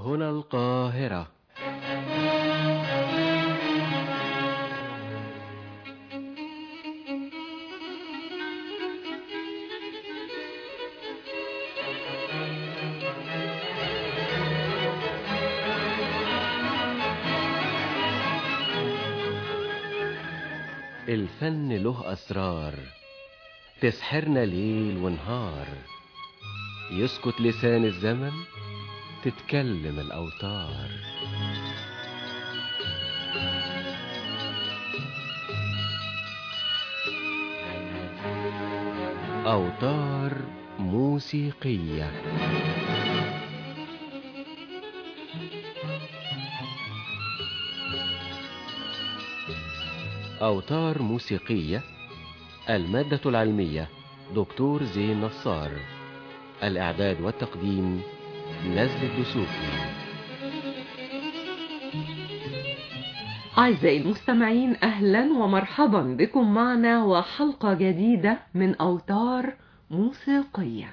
هنا القاهرة الفن له أسرار تسحرنا ليل ونهار يسكت لسان الزمن تتكلم الأوتار أوتار موسيقية أوتار موسيقية المادة العلمية دكتور زين نصار الإعداد والتقديم نزل الدسوقي أعزائي المستمعين أهلا ومرحبا بكم معنا وحلقة جديدة من أوتار موسيقية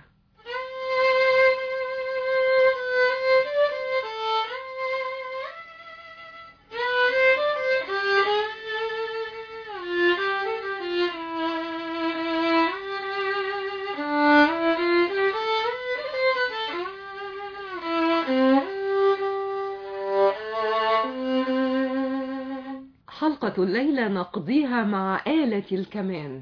حلقة الليلة نقضيها مع آلة الكمان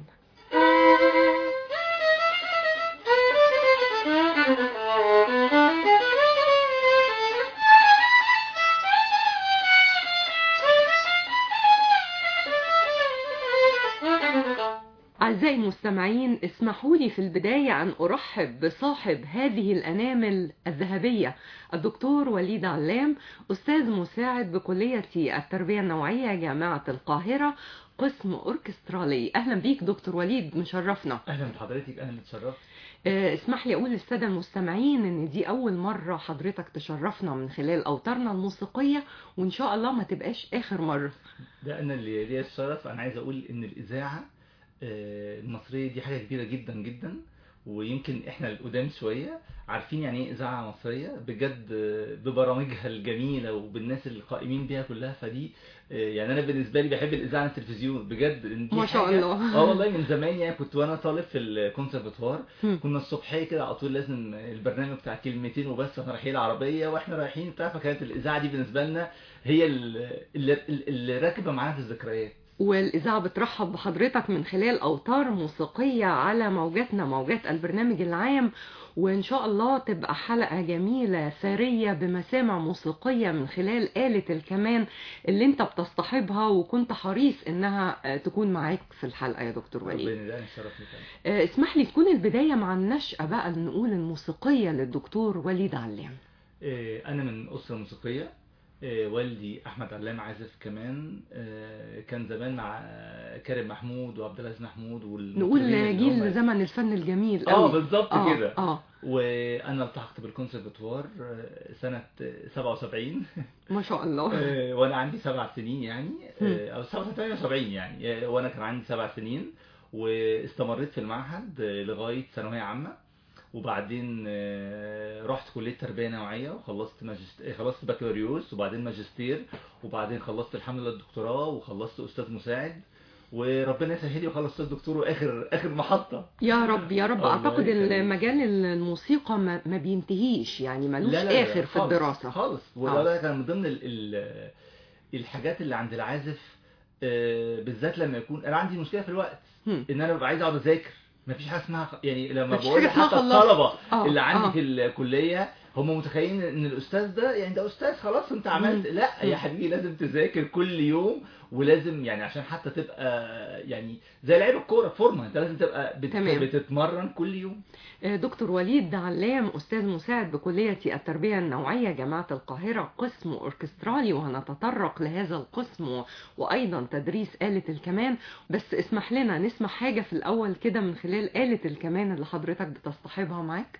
أعزائي المستمعين اسمحوا لي في البداية أن أرحب بصاحب هذه الأنامل الذهبية الدكتور وليد علام أستاذ مساعد بكلية التربية النوعية جامعة القاهرة قسم أوركسترالي أهلا بيك دكتور وليد مشرفنا اهلا بحضرتك اهلا اتشرفت آه، اسمح لي أقول للسادة المستمعين إن دي أول مرة حضرتك تشرفنا من خلال أوتارنا الموسيقية وإن شاء الله ما تبقاش آخر مرة ده انا اللي ليا الشرف انا عايز اقول ان الاذاعه آه، المصريه دي حاجه كبيره جدا جدا ويمكن احنا القدام شويه عارفين يعني ايه اذاعه مصريه بجد آه، ببرامجها الجميله وبالناس اللي قائمين بيها كلها فدي آه، يعني انا بالنسبه لي بحب الاذاعه عن التلفزيون بجد إن دي ما شاء حاجة- الله. اه والله من زمان يعني كنت وانا طالب في الكونسرفتوار هم. كنا الصبحيه كده على طول لازم البرنامج بتاع كلمتين وبس واحنا رايحين العربيه واحنا رايحين بتاع فكانت الاذاعه دي بالنسبه لنا هي ال- اللي, اللي راكبه معانا في الذكريات والإذاعة بترحب بحضرتك من خلال أوتار موسيقية على موجاتنا موجات البرنامج العام وإن شاء الله تبقى حلقة جميلة ثرية بمسامع موسيقية من خلال آلة الكمان اللي انت بتصطحبها وكنت حريص انها آه، تكون معاك في الحلقة يا دكتور وليد ربنا يدينا الشرف لك آه، اسمح لي تكون البداية مع النشأة بقى نقول الموسيقية للدكتور وليد علام إيه، انا من اسره موسيقيه إيه، والدي احمد علام عازف كمان إيه، كان زمان مع كريم محمود وعبد العزيز محمود نقول والمطربين اللي جيل هم- زمن الفن الجميل اه قوي. بالظبط آه، كده اه وانا التحقت بالكونسرفتوار آه، سنه 77 ما شاء الله آه، وانا عندي سبع سنين يعني مم. آه، او 77 يعني آه، وانا كان عندي سبع سنين واستمريت في المعهد آه، لغايه ثانويه عامه وبعدين آه، رحت كليه تربيه نوعيه وخلصت ماجست... آه، خلصت بكالوريوس وبعدين ماجستير وبعدين خلصت الحمد لله الدكتوراه وخلصت استاذ مساعد وربنا يسهل لي وخلص استاذ دكتور واخر اخر محطه يا رب يا رب الله اعتقد يخليك. المجال الموسيقى ما, ما بينتهيش يعني ملوش لا لا لا، اخر في خالص، الدراسة خالص وده ده كان من ضمن ال... ال... الحاجات اللي عند العازف آه، بالذات لما يكون انا عندي مشكله في الوقت هم. ان انا ببقى عايز اقعد اذاكر مفيش حاجه اسمها خ- يعني لما مفيش بقول حاجة اسمها حتى خلصت. الطلبه آه، اللي عندي آه. في الكليه هم متخيلين ان الاستاذ ده يعني ده استاذ خلاص انت عملت مم. لا مم. يا حبيبي لازم تذاكر كل يوم ولازم يعني عشان حتى تبقى يعني زي لعيب الكوره فورمه انت لازم تبقى بت... تمام. بتتمرن كل يوم آه، دكتور وليد علام أستاذ مساعد بكلية التربية النوعية جامعة القاهرة قسم أوركسترالي وهنتطرق لهذا القسم و- وأيضا تدريس آلة الكمان بس اسمح لنا نسمع حاجة في الأول كده من خلال آلة الكمان اللي حضرتك بتصطحبها معاك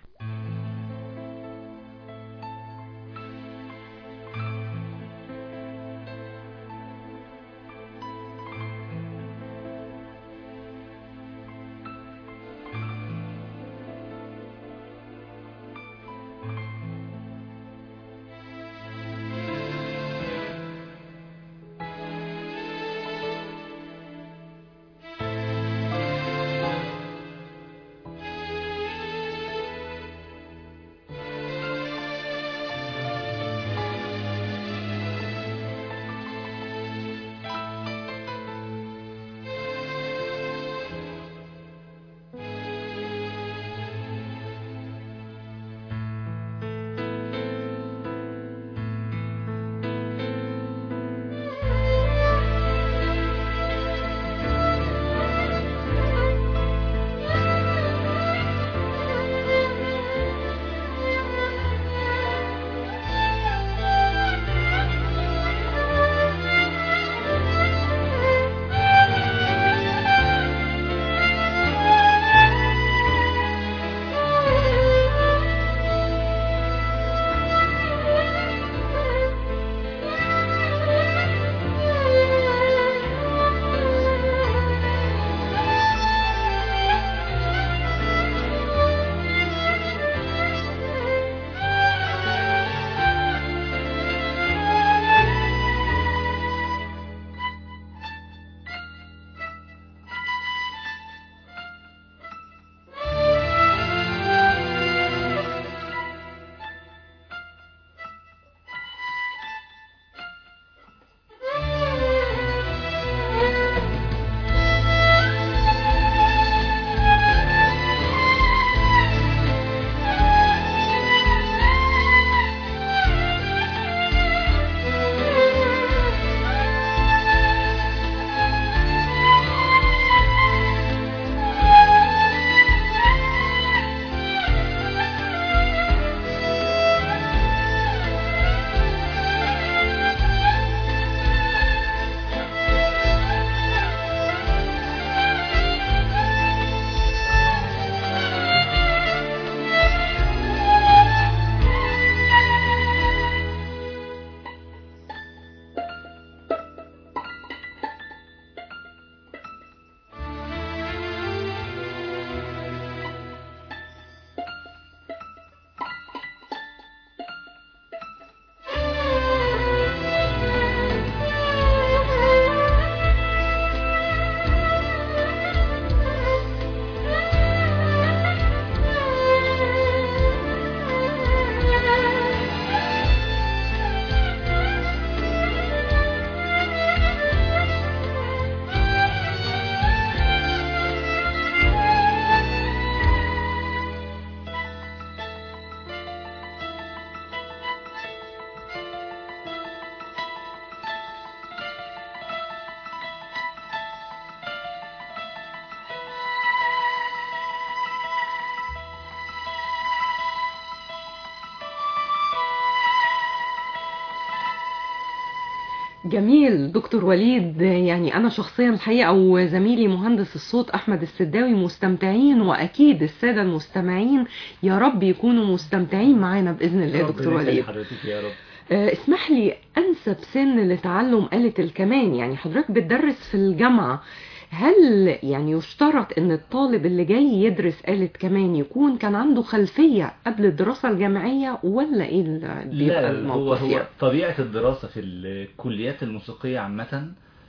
جميل دكتور وليد يعني أنا شخصيا الحقيقة وزميلي مهندس الصوت أحمد السداوي مستمتعين وأكيد السادة المستمعين يا رب يكونوا مستمتعين معانا بإذن الله يا دكتور ربنا يخلي وليد حضرتك يا رب آه، اسمح لي أنسب سن لتعلم آلة الكمان يعني حضرتك بتدرس في الجامعة هل يعني يشترط ان الطالب اللي جاي يدرس آلة كمان يكون كان عنده خلفية قبل الدراسة الجامعية ولا ايه اللي بيبقى لا هو الموقف هو يعني؟ طبيعة الدراسة في الكليات الموسيقية عامة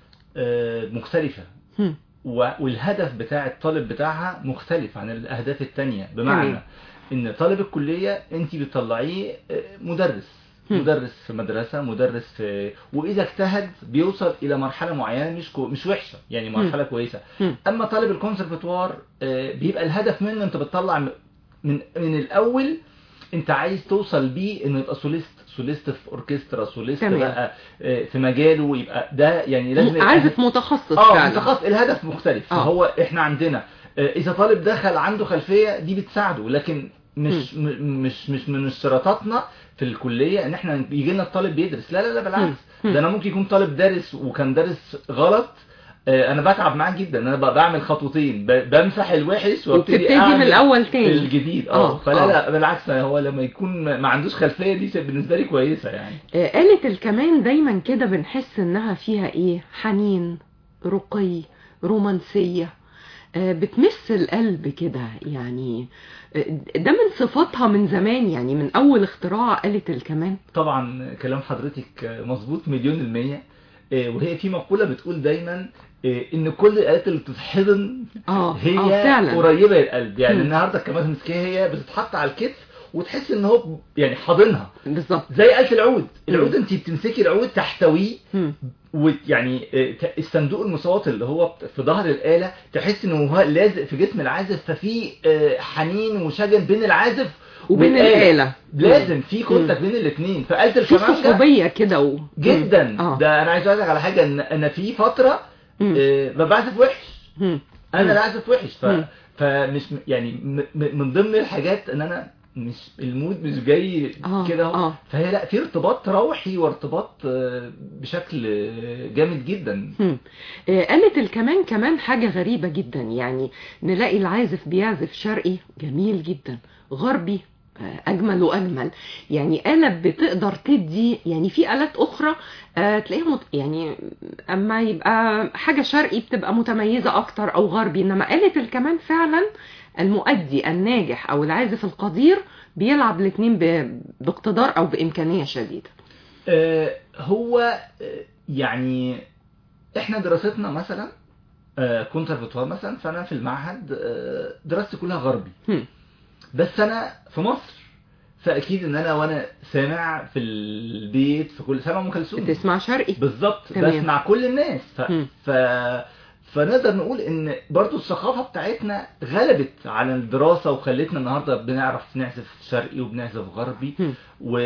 آه، مختلفة هم، و- والهدف بتاع الطالب بتاعها مختلف عن الأهداف التانية بمعنى تمام. إن طالب الكلية أنت بتطلعيه آه، مدرس هم. مدرس في مدرسة مدرس في وإذا اجتهد بيوصل إلى مرحلة معينة مش كو... مش وحشة يعني مرحلة كويسة هم، أما طالب الكونسرفتوار آه، بيبقى الهدف منه أنت بتطلع م- من من الأول أنت عايز توصل بيه إنه يبقى سوليست سوليست في اوركسترا سوليست تمام. بقى آه، في مجاله يبقى ده يعني لازم يبقى عازف متخصص اه فعلا متخصص الهدف مختلف آه. فهو احنا عندنا آه، اذا طالب دخل عنده خلفيه دي بتساعده لكن مش م- مش مش من اشتراطاتنا في الكليه ان احنا يجي لنا الطالب بيدرس لا لا لا بالعكس مم. ده انا ممكن يكون طالب دارس وكان دارس غلط آه، انا بتعب معاه جدا انا ب- بعمل خطوتين ب- بمسح الوحش وابتدي وبتبتدي من اعمل الأول في تاني الجديد آه، اه فلا آه. لا بالعكس هو لما يكون ما ما عندوش خلفيه دي بالنسبه لي كويسه يعني آه، آلة الكمان دايما كده بنحس انها فيها ايه حنين رقي رومانسية آه، بتمس القلب كده يعني آه، ده من صفاتها من زمان يعني من اول اختراع آلة الكمان طبعا كلام حضرتك مظبوط مليون المية آه، وهي في مقولة بتقول دايما آه، ان كل الآلات اللي بتتحضن اه هي اه فعلا قريبة للقلب يعني مم. النهاردة الكمان المسكية هي بتتحط على الكتف وتحس ان هو يعني حاضنها بالظبط زي آلة العود العود مم. انت بتمسكي العود تحتويه مم. ويعني آه، ت- الصندوق المصوت اللي هو بت- في ظهر الآلة تحس انه هو لازق في جسم العازف ففي آه، حنين وشجن بين العازف وبين والآلة. الآلة لازم في كونتاكت بين الاثنين فآلة في الكمانجة صحوبية كده و... جدا اه ده انا عايز اقول لك على حاجه ان انا في فتره مم. آه، ما بعزف وحش مم. انا مم. اللي بعزف وحش ف... مم. فمش م- يعني م... م- من ضمن الحاجات ان انا مش المود مش جاي آه، كده اهو آه. فهي لا في ارتباط روحي وارتباط آه، بشكل آه، جامد جدا هم. آه، آلة الكمان كمان حاجة غريبة جدا يعني نلاقي العازف بيعزف شرقي جميل جدا غربي آه، أجمل وأجمل يعني آلة بتقدر تدي يعني في آلات أخرى آه، تلاقيها مت... يعني أما يبقى حاجة شرقي بتبقى متميزة أكتر أو غربي إنما آلة الكمان فعلا المؤدي الناجح أو العازف القدير بيلعب الاتنين ب... باقتدار أو بإمكانية شديدة آه، هو آه، يعني احنا دراستنا مثلا آه، كونسرفتوار مثلا فانا في المعهد آه، دراستي كلها غربي هم. بس انا في مصر فاكيد ان انا وانا سامع في البيت في كل سامع ام كلثوم بتسمع شرقي بالظبط تمام. بسمع كل الناس ف... مم. ف... فنقدر نقول ان برضو الثقافه بتاعتنا غلبت على الدراسه وخلتنا النهارده بنعرف نعزف شرقي وبنعزف غربي هم. و...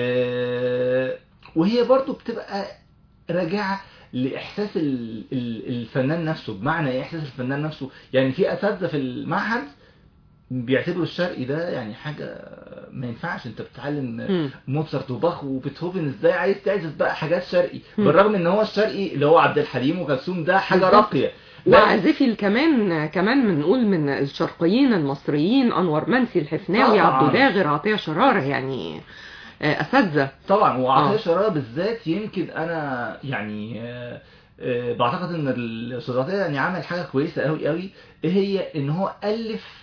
وهي برضو بتبقى راجعه لاحساس ال... ال- الفنان نفسه بمعنى ايه احساس الفنان نفسه يعني في اساتذه في المعهد بيعتبروا الشرقي ده يعني حاجه ما ينفعش انت بتتعلم هم. موتسارت وباخ وبيتهوفن ازاي عايز تعزف بقى حاجات شرقي مم. بالرغم ان هو الشرقي اللي هو عبد الحليم وكلثوم ده حاجه بالظبط. راقيه لا وعازفي الكمان كمان بنقول من الشرقيين المصريين انور منسي الحفناوي طبعاً. عبد داغر عطيه شراره يعني آه، اساتذه طبعا وعطيه آه. شراره بالذات يمكن انا يعني آه، آه، بعتقد ان الاستاذ عطيه يعني عمل حاجه كويسه قوي قوي ايه هي ان هو الف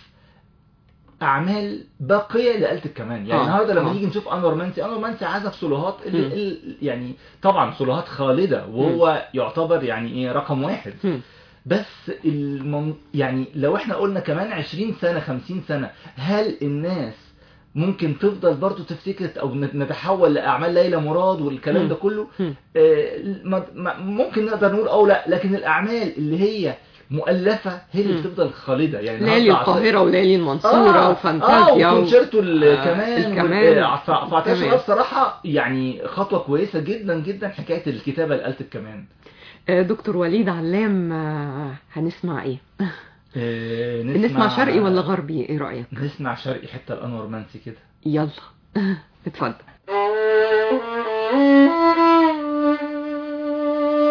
اعمال باقيه لآلة الكمان يعني آه، النهارده لما آه. نيجي نشوف انور منسي انور منسي عزف سولوهات مم. ال- ال- يعني طبعا سولوهات خالده وهو يعتبر يعني ايه رقم واحد هم. بس المن... يعني لو احنا قلنا كمان 20 سنة 50 سنة هل الناس ممكن تفضل برضو تفتكر او نت- نتحول لاعمال ليلى مراد والكلام مم. ده كله هم. آه، ما- ما- ممكن نقدر نقول او لا لكن الاعمال اللي هي مؤلفة هي اللي مم. بتفضل خالدة يعني ليالي النهاردة عط- القاهره وليالي المنصوره اه وفانتازيا اه و... وكونشيرتو آه، الكمان الكمان. آه، ف- فعطية تمام. شراب صراحة يعني خطوة كويسة جدا جدا حكاية الكتابة لآلة الكمان آه، دكتور وليد علام آه، هنسمع ايه آه، نسمع شرقي ولا غربي ايه رايك نسمع شرقي حتى الانور منسي كده يلا اتفضل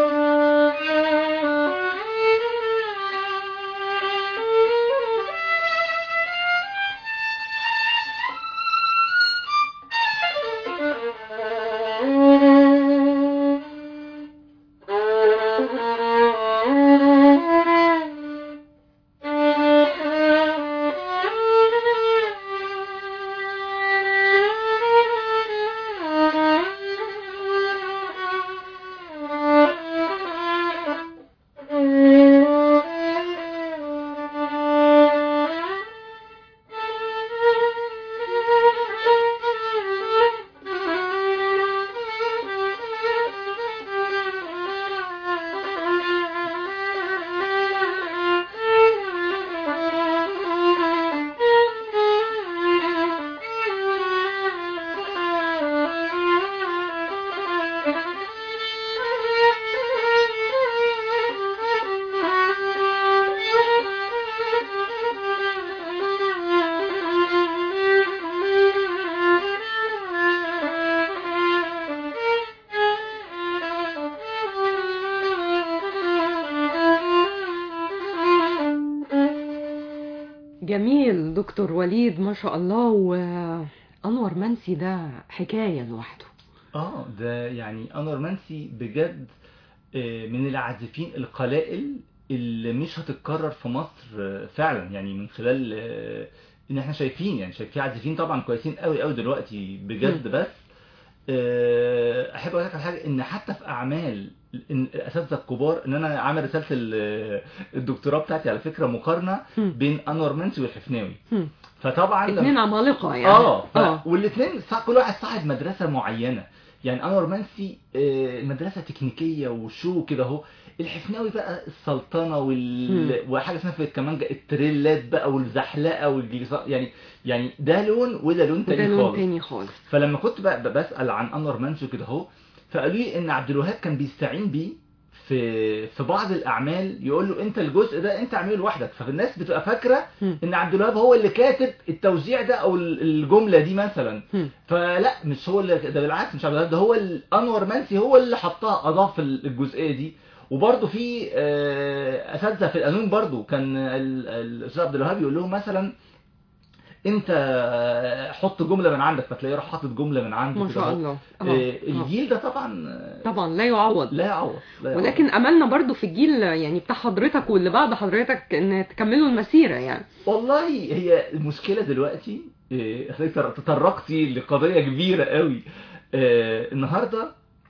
جميل دكتور وليد ما شاء الله وانور منسي ده حكايه لوحده اه ده يعني انور منسي بجد آه، من العازفين القلائل اللي مش هتتكرر في مصر آه، فعلا يعني من خلال آه، ان احنا شايفين يعني شايف في عازفين طبعا كويسين قوي قوي دلوقتي بجد بس آه، احب اقول لك على حاجه ان حتى في اعمال إن الاساتذه الكبار ان انا عامل رساله ال- الدكتوراه بتاعتي على فكره مقارنه هم. بين انور منسي والحفناوي هم. فطبعا لما- اتنين عمالقه يعني اه ف... اه والاثنين كل واحد صاحب مدرسه معينه يعني انور منسي آه، مدرسه تكنيكيه وشو كده اهو الحفناوي بقى السلطنه وال... وحاجه اسمها في الكمانجا التريلات بقى والزحلقه والجيزه يعني يعني ده لون وده لون وده تاني لون خالص تاني خالص فلما كنت بقى بقى بسال عن انور منسي كده اهو فقالوا لي ان عبد الوهاب كان بيستعين بيه في في بعض الاعمال يقول له انت الجزء ده انت اعمله لوحدك فالناس بتبقى فاكره هم. ان عبد الوهاب هو اللي كاتب التوزيع ده او ال- الجمله دي مثلا هم. فلا مش هو اللي ده بالعكس مش عبد الوهاب ده هو ال- انور منسي هو اللي حطها اضاف ال- الجزئيه دي وبرضه في آه، اساتذه في القانون برضه كان ال- الاستاذ عبد الوهاب يقول لهم مثلا انت آه، حط جمله من عندك فتلاقيه راح حاطط جمله من عنده ما كده شاء أهو. الله آه، اه الجيل ده طبعا آه، طبعا لا يعوض لا يعوض لا يعوض. ولكن املنا برضو في الجيل يعني بتاع حضرتك واللي بعد حضرتك ان تكملوا المسيره يعني والله هي المشكله دلوقتي إيه، حضرتك تطرقتي لقضيه كبيره قوي آه، النهارده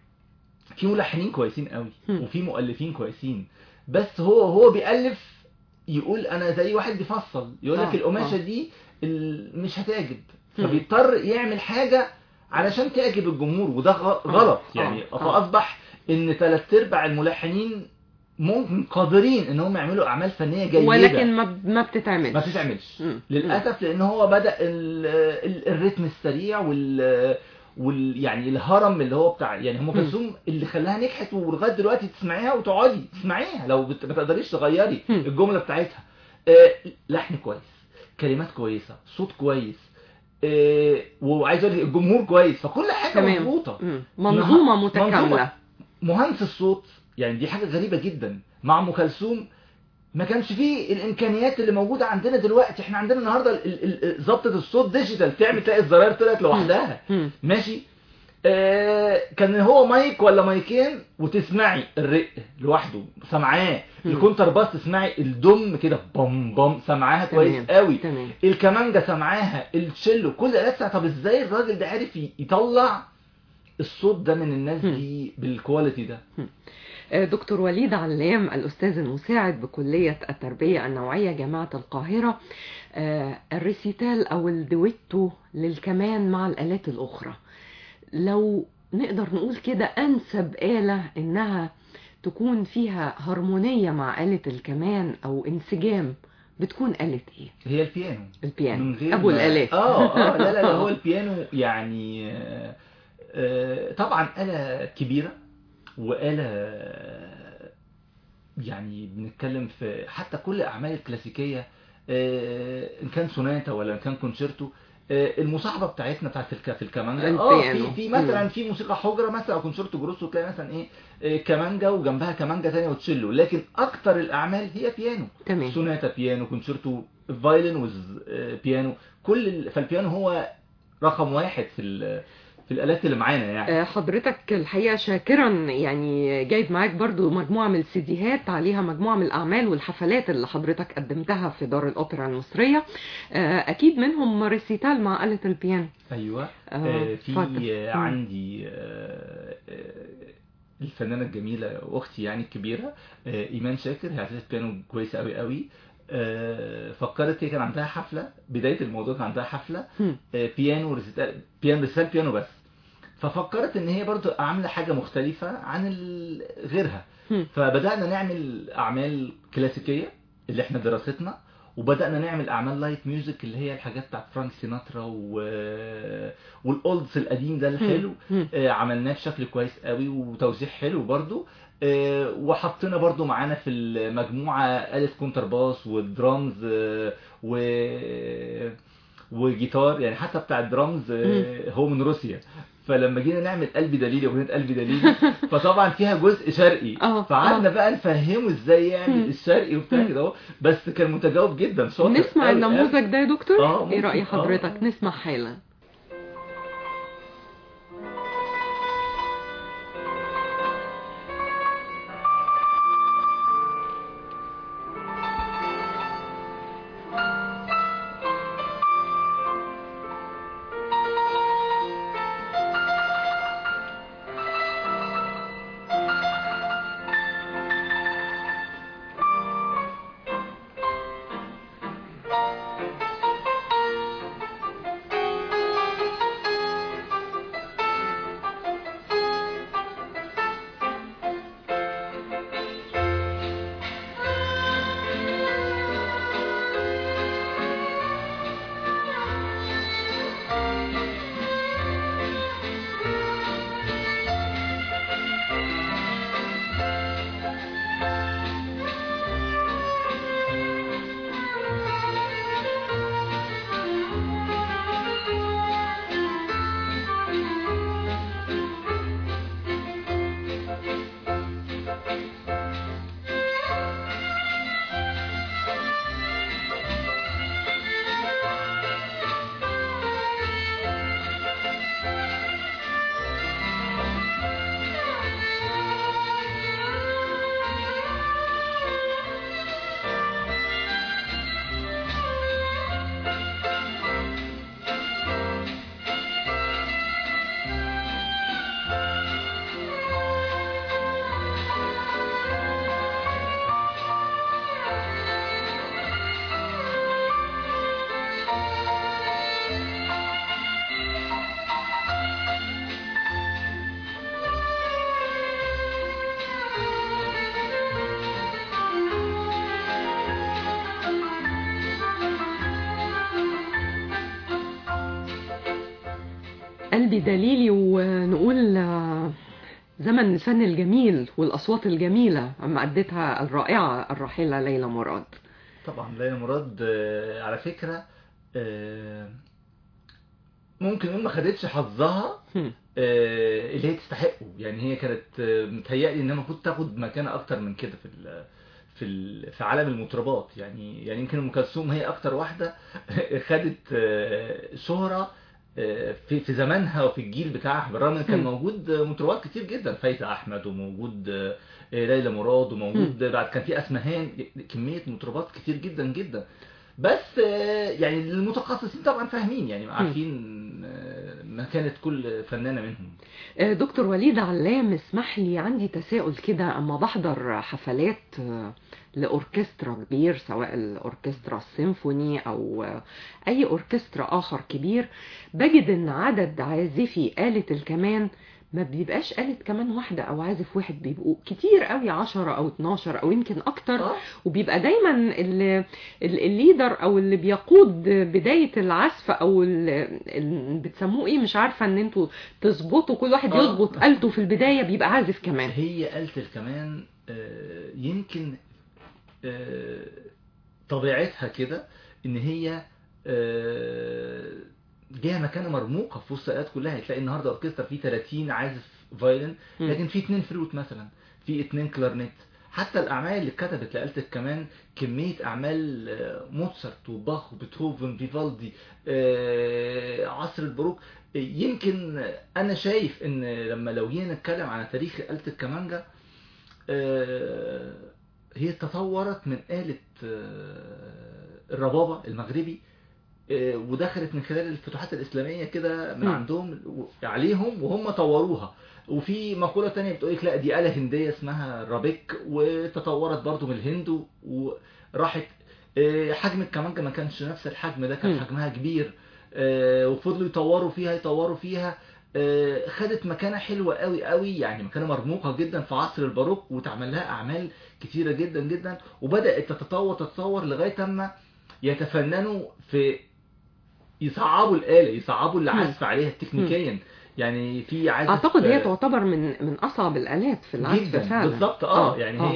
في ملحنين كويسين قوي هم. وفي مؤلفين كويسين بس هو هو بيألف يقول انا زي واحد بيفصل يقول لك آه، القماشه آه. دي ال- مش هتعجب هم. فبيضطر يعمل حاجه علشان تعجب الجمهور وده غ- غلط آه، يعني آه. فاصبح ان ثلاث ارباع الملحنين ممكن قادرين ان هم يعملوا اعمال فنيه جيده ولكن ما ما بتتعملش ما بتتعملش مم. للاسف لان هو بدا ال ال الريتم السريع وال وال يعني الهرم اللي هو بتاع يعني ام كلثوم اللي خلاها نجحت ولغايه دلوقتي تسمعيها وتقعدي تسمعيها لو بت- ما تقدريش تغيري مم. الجمله بتاعتها آه، لحن كويس كلمات كويسه صوت كويس آه، وعايز اقول لك الجمهور كويس فكل حاجه تمام. مظبوطه مم. منظومه متكامله منظومة. مهندس الصوت يعني دي حاجه غريبه جدا مع ام كلثوم ما كانش فيه الامكانيات اللي موجوده عندنا دلوقتي احنا عندنا النهارده ال- ال- ال- ظبطه الصوت ديجيتال تعمل تلاقي الزراير طلعت لوحدها مم. ماشي آه كان هو مايك ولا مايكين وتسمعي الرق لوحده سامعاه مم. الكونتر باس تسمعي الدم كده بام بام سامعاها كويس تمام. قوي تمام الكمانجه سامعاها التشيلو كل الالات سامعاها. طب ازاي الراجل ده عارف ي- يطلع الصوت ده من الناس مم. دي بالكواليتي ده آه، دكتور وليد علام الأستاذ المساعد بكلية التربية النوعية جامعة القاهرة آه، الريسيتال أو الدويتو للكمان مع الآلات الأخرى لو نقدر نقول كده أنسب آلة إنها تكون فيها هرمونية مع آلة الكمان أو انسجام بتكون آلة إيه؟ هي البيانو البيانو من غير أبو ما- الآلات اه اه لا لا لا هو البيانو يعني آه، آه، طبعا آلة كبيرة وآلة يعني بنتكلم في حتى كل الأعمال الكلاسيكية آه، إن كان سوناتا ولا إن كان كونشيرتو آه، المصاحبة بتاعتنا بتاعت الك- في الكمانجا اه البيانو. في في مثلا مم. في موسيقى حجرة مثلا أو كونشيرتو جروسو تلاقي مثلا إيه آه، كمانجا وجنبها كمانجا تانية وتشيلو لكن أكتر الأعمال هي بيانو تمام سوناتا بيانو كونشيرتو فايلن وز بيانو كل ال... فالبيانو هو رقم واحد في ال... في الالات اللي معانا يعني آه، حضرتك الحقيقة شاكرا يعني جايب معاك برضو مجموعة من السيديهات عليها مجموعة من الأعمال والحفلات اللي حضرتك قدمتها في دار الأوبرا المصرية آه، أكيد منهم ريسيتال مع آلة البيانو ايوه آه، آه اتفضل. في آه مم. عندي آه آه الفنانه الجميله واختي يعني الكبيره آه ايمان شاكر هي عزيزه بيانو كويسه قوي قوي آه فكرت هي كان عندها حفله بدايه الموضوع كان عندها حفله هم، آه، بيانو ريسيتال بيانو ريسيتال بيانو بس ففكرت ان هي برضو عامله حاجه مختلفه عن ال- غيرها هم. فبدانا نعمل اعمال كلاسيكيه اللي احنا دراستنا وبدانا نعمل اعمال لايت ميوزك اللي هي الحاجات بتاعت فرانك سيناترا و... والاولدز القديم ده الحلو هم. آه، عملناه بشكل كويس قوي وتوزيع حلو برضو آه، وحطينا برضو معانا في المجموعة آلة كونتر باس والدرامز آه، و وجيتار يعني حتى بتاع الدرامز آه، هو من روسيا فلما جينا نعمل قلبي دليلي اغنيه قلبي دليلي فطبعا فيها جزء شرقي اه فقعدنا آه. بقى نفهمه ازاي يعمل مم. الشرقي وبتاع مم. كده اهو بس كان متجاوب جدا شاطر نسمع قوي النموذج ده يا دكتور آه، ايه ممكن. رأي آه. حضرتك نسمع حالا قلبي دليلي ونقول آه، زمن الفن الجميل والأصوات الجميلة أما أدتها الرائعة الراحلة ليلى مراد طبعا ليلى مراد آه، على فكرة آه، ممكن نقول ما خدتش حظها هم. آه، اللي هي تستحقه يعني هي كانت آه، متهيألي انها المفروض تاخد مكانة اكتر من كده في ال في ال في عالم المطربات يعني يعني يمكن ام كلثوم هي اكتر واحدة خدت آه، شهرة آه، في في زمانها وفي الجيل بتاعها بالرغم ان كان هم. موجود آه، مطربات كتير جدا فايزة احمد وموجود آه، ليلى مراد وموجود بعد كان في اسمهان كمية مطربات كتير جدا جدا بس آه، يعني المتخصصين طبعا فاهمين يعني عارفين آه، مكانة كل فنانة منهم آه، دكتور وليد علام اسمح لي عندي تساؤل كده اما بحضر حفلات آه، لأوركسترا كبير سواء الأوركسترا السيمفوني أو آه، أي أوركسترا آخر كبير بجد إن عدد عازفي آلة الكمان ما بيبقاش آلة كمان واحدة أو عازف واحد بيبقوا كتير قوي 10 أو 12 أو يمكن أكتر اه وبيبقى دايما ال- ال- الليدر او اللي بيقود بداية العزف او ال- ال- بتسموه ايه مش عارفة ان انتوا تظبطوا كل واحد آه. يظبط آلته في البداية بيبقى عازف كمان هي آلة الكمان آه، يمكن آه، طبيعتها كده ان هي آه، ليها مكانة مرموقة في وسط الآلات كلها هتلاقي النهارده اوركسترا فيه 30 عازف فايلن مم. لكن في اتنين فلوت مثلا في اتنين كلارنيت حتى الاعمال اللي اتكتبت لآلة الكمان كمية اعمال آه، موتسارت وباخ وبيتهوفن فيفالدي آه، عصر الباروك آه، يمكن انا شايف ان لما لو جينا نتكلم على تاريخ آلة الكمانجا آه، هي تطورت من آلة آه، الربابة المغربي آه، ودخلت من خلال الفتوحات الإسلامية كده من مم. عندهم عليهم وهم طوروها وفي مقولة تانية بتقول لك لا دي آلة هندية اسمها رابيك وتطورت برضو من الهند وراحت آه، حجم الكمانجا ما كانش نفس الحجم ده كان مم. حجمها كبير آه، وفضلوا يطوروا فيها يطوروا فيها آه، خدت مكانة حلوة قوي قوي يعني مكانة مرموقة جدا في عصر الباروك وتعمل لها أعمال كتيرة جدا جدا وبدأت تتطور تتطور لغاية أما يتفننوا في يصعبوا الآلة يصعبوا العزف عليها تكنيكيا يعني في عزف اعتقد هي آه، تعتبر من من اصعب الالات في العزف جدا فعلا بالظبط اه يعني آه. هي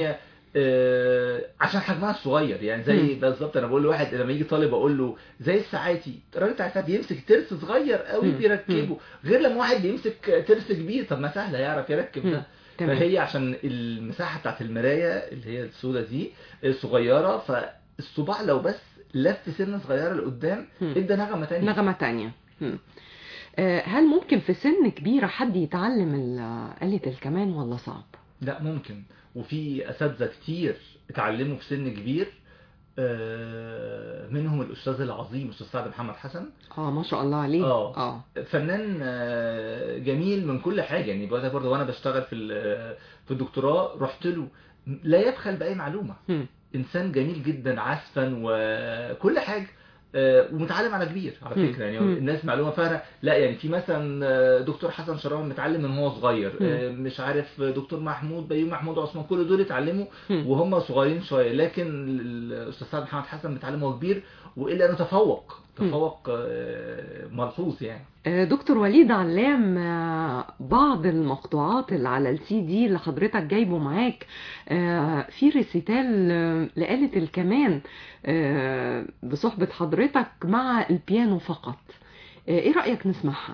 آه، عشان حجمها صغير يعني زي مم. بالظبط انا بقول لواحد لما يجي طالب اقول له زي الساعاتي الراجل بتاع الساعات بيمسك ترس صغير قوي مم. بيركبه غير لما واحد بيمسك ترس كبير طب ما سهل يعرف يركب مم. ده تمام فهي عشان المساحه بتاعت المرايه اللي هي السودة دي صغيره فالصباع لو بس لف سنه صغيره لقدام مم. ادى نغمه تانية نغمة تانية مم. آه، هل ممكن في سن كبيرة حد يتعلم ال- آلة الكمان ولا صعب؟ لا ممكن وفي اساتذه كتير اتعلموا في سن كبير آه، منهم الاستاذ العظيم استاذ سعد محمد حسن اه ما شاء الله عليه آه. اه فنان آه، جميل من كل حاجه يعني برضه برضه وانا بشتغل في ال- في الدكتوراه رحت له لا يبخل باي معلومه مم. انسان جميل جدا عزفا وكل حاجه آه، ومتعلم على كبير على مم. فكره يعني مم. الناس معلومه فاهمه لا يعني في مثلا آه، دكتور حسن شرام متعلم من هو صغير مم. آه، مش عارف دكتور محمود بيوم محمود عثمان كل دول اتعلموا مم. وهم صغيرين شويه لكن الاستاذ سعد محمد حسن متعلم وهو كبير والا انه تفوق مم. تفوق آه، ملحوظ يعني آه، دكتور وليد علام آه، بعض المقطوعات اللي على السي دي اللي حضرتك جايبه معاك آه، في ريسيتال آه، لآلة الكمان آه، بصحبة حضرتك مع البيانو فقط آه، ايه رأيك نسمعها؟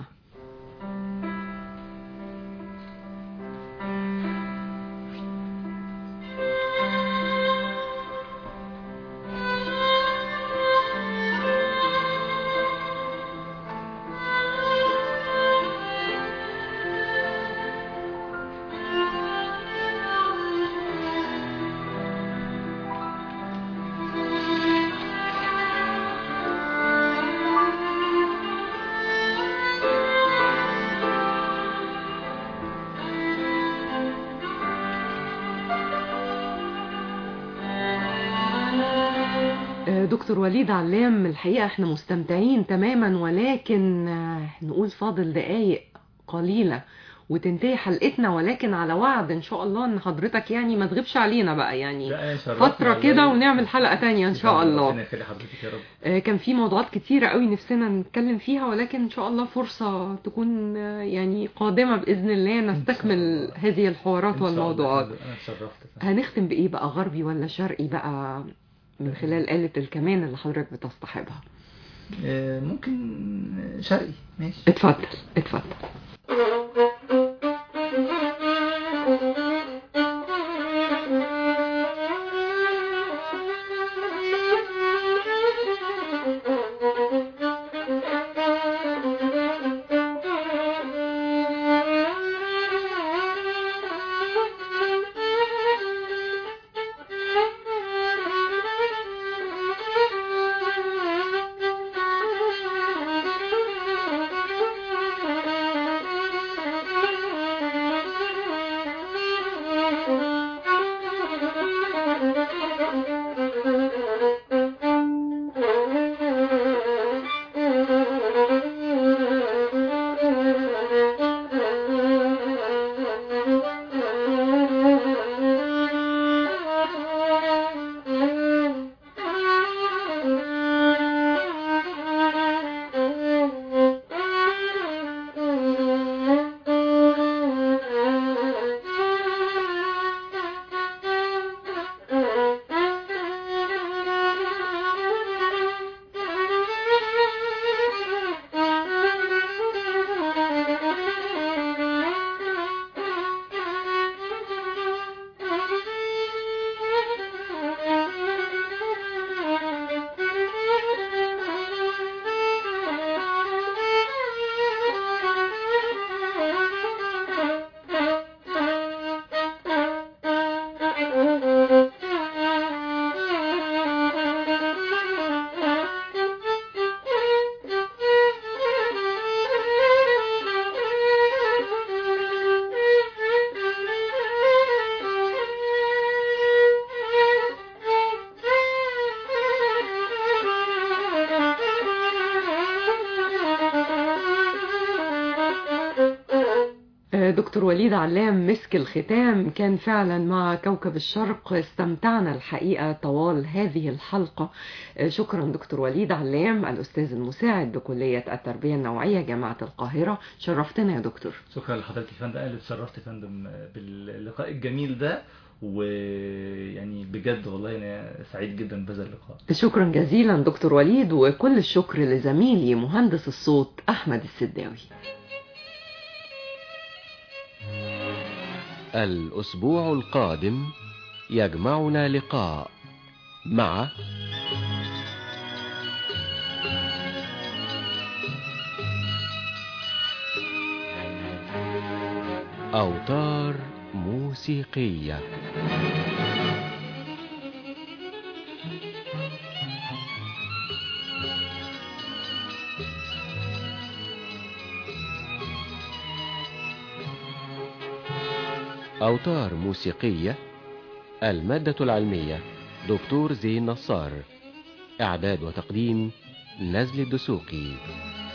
آه، دكتور وليد علام الحقيقة احنا مستمتعين تماما ولكن آه، نقول فاضل دقايق قليلة وتنتهي حلقتنا ولكن على وعد ان شاء الله ان حضرتك يعني ما تغيبش علينا بقى يعني لا، شرفني فترة والله. كده ونعمل حلقة تانية ان شاء الله ربنا يخلي حضرتك يا رب آه، كان في موضوعات كتيرة قوي نفسنا نتكلم فيها ولكن إن شاء الله فرصة تكون آه، يعني قادمة بإذن الله نستكمل الله. هذه الحوارات إن شاء الله. والموضوعات انا اتشرفت هنختم بإيه بقى غربي ولا شرقي بقى من خلال آلة الكمان اللي حضرتك بتصطحبها آه، ممكن شرقي ماشي اتفضل اتفضل Thank you. وليد علام مسك الختام كان فعلا مع كوكب الشرق استمتعنا الحقيقة طوال هذه الحلقة شكرا دكتور وليد علام الأستاذ المساعد بكلية التربية النوعية جامعة القاهرة شرفتنا يا دكتور شكرا لحضرتك يا فندم انا اللي اتشرفت يا فندم باللقاء الجميل ده ويعني بجد والله انا سعيد جدا بهذا اللقاء شكرا جزيلا دكتور وليد وكل الشكر لزميلي مهندس الصوت أحمد السداوي الأسبوع القادم يجمعنا لقاء مع أوتار موسيقية أوتار موسيقية المادة العلمية دكتور زين نصار إعداد وتقديم نزل الدسوقي